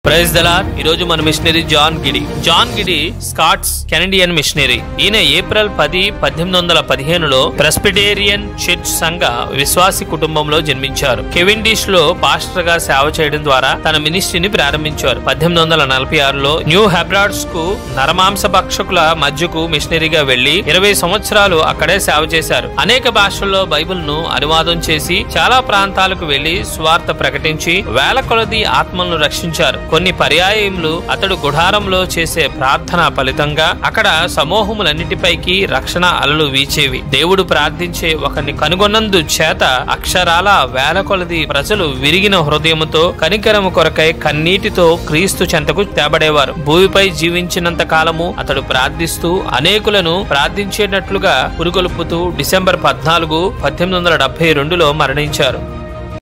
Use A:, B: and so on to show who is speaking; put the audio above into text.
A: praise దలార్ ఈ రోజు మన missionary John Geddie John Geddie Scots Canadian missionary ఈయన ఏప్రిల్ పది పద్దెనిమిది వందల పదిహేనులో ప్రెస్పిటేరియన్ చర్చ్ సంఘ విశ్వాసి కుటుంబంలో జన్మించారు కెవిండిష్ లో పాస్టర్ గా సేవ చేయడం ద్వారా తన మినిస్ట్రీని ప్రారంభించారు పద్దెనిమిది వందల నలభై ఆరులో న్యూ హెబ్రాడ్స్ కు నరమాంస భక్షకుల మధ్యకు మిషనరీగా వెళ్లి ఇరవై సంవత్సరాలు అక్కడే సేవ చేశారు అనేక భాషల్లో బైబిల్ ను అనువాదం చేసి చాలా ప్రాంతాలకు వెళ్లి స్వార్థ ప్రకటించి వేల కొలది ఆత్మలను రక్షించారు కొన్ని పర్యాయములు అతడు గుడారంలో చేసే ప్రార్థన ఫలితంగా అక్కడ సమూహములన్నిటిపైకి రక్షణ అలలు వీచేవి దేవుడు ప్రార్థించే ఒకరిని కనుగొన్నందు చేత అక్షరాల వేల కొలది ప్రజలు విరిగిన హృదయముతో కనికరము కొరకై కన్నీటితో క్రీస్తు చెంతకు తేబడేవారు భూమిపై జీవించినంత కాలము అతడు ప్రార్థిస్తూ అనేకులను ప్రార్థించేటట్లుగా పురుగొల్పుతూ డిసెంబర్ పద్నాలుగు పద్దెనిమిది వందల డెబ్బై రెండులో మరణించారు